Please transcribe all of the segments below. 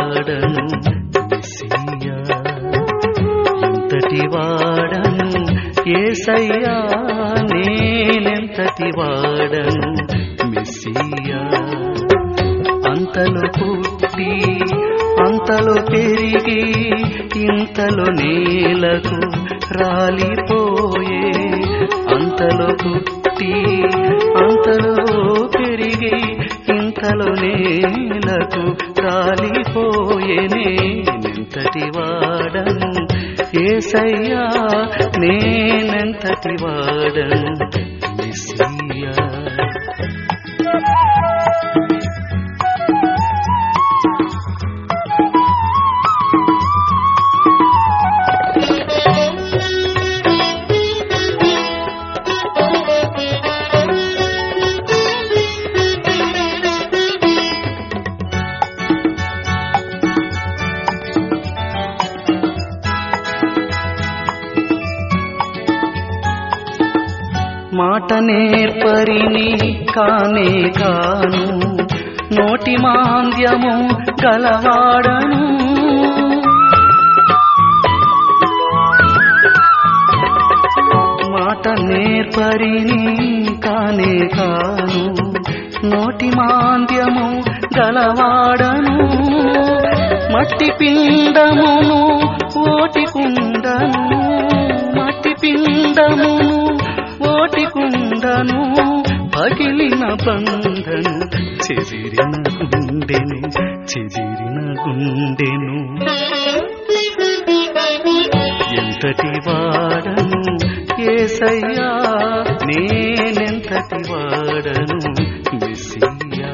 వాడను మెస్సియా ఎంతటి వాడను ఏసయ్యా నేనెంతటి వాడను మెస్సియా అంతలో పుట్టి అంతలో పెరిగి ఇంతలో నేలకు రాలిపోయే అంతలో పుట్టి అంతలో పెరిగి ఇంతలో నేలకు రాలిపోయే నేనెంతటి వాడను ఏసయ్యా నేనెంతటి వాడను మెస్సియా మాట నేర్పరిని కానే కాను నోటి మాంద్యము గలవాడను మాట నేర్పరిని కానే కాను నోటి మాంద్యము గలవాడను మట్టి పిండమును ఓటి కుండను మట్టి పిండమును ఓటి కుండను పగిలిన బంధను చెదిరిన గుండెను చెదిరిన గుండెను ఎంతటి వాడను ఏసయ్యా నేనెంతటి వాడను మెస్సియా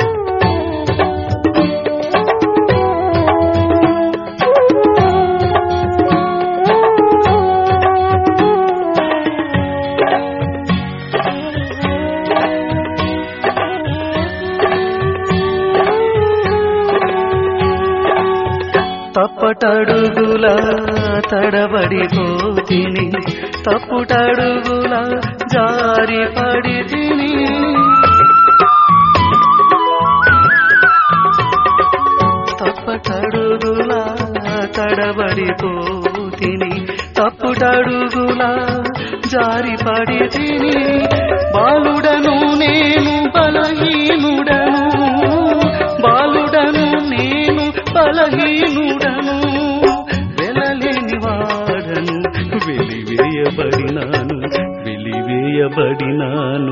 తప్పటడుగుల తడబడి పోతిని తప్పుటడుగుల జారి పడి తిని తప్పటడుగుల తడబడి పోతిని తప్పుటడుగుల జారి పడి తిని బాలుడను నేను బలహీనుడను బాలుడను నేను బలహీనుడను వెలలేని వాడను వెలివేయబడినాను వెలివేయబడినాను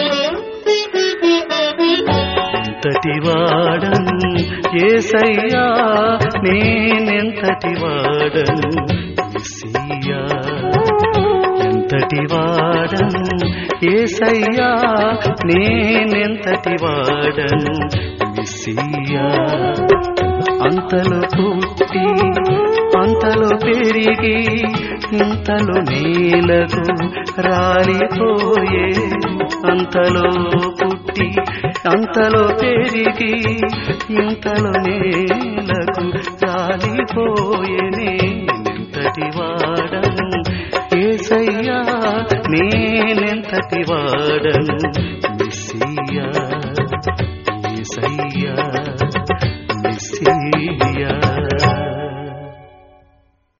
ఎంతటి వాడను ఏసయ్యా నేనెంతటి వాడను మెస్సియా ఎంతటి వాడను ఏసయ్యా నేనెంతటి వాడను మెస్సియా అంతలో పుట్టి అంతలో పెరిగి ఇంతలో నేలకు రాలిపోయే అంతలో పుట్టి అంతలో పెరిగి ఇంతలో నేలకు రాలిపోయే నేనెంతటి వాడను ఏసయ్యా నేనెంతటి వాడను మెస్సియా ఏసయ్యా మెస్సియా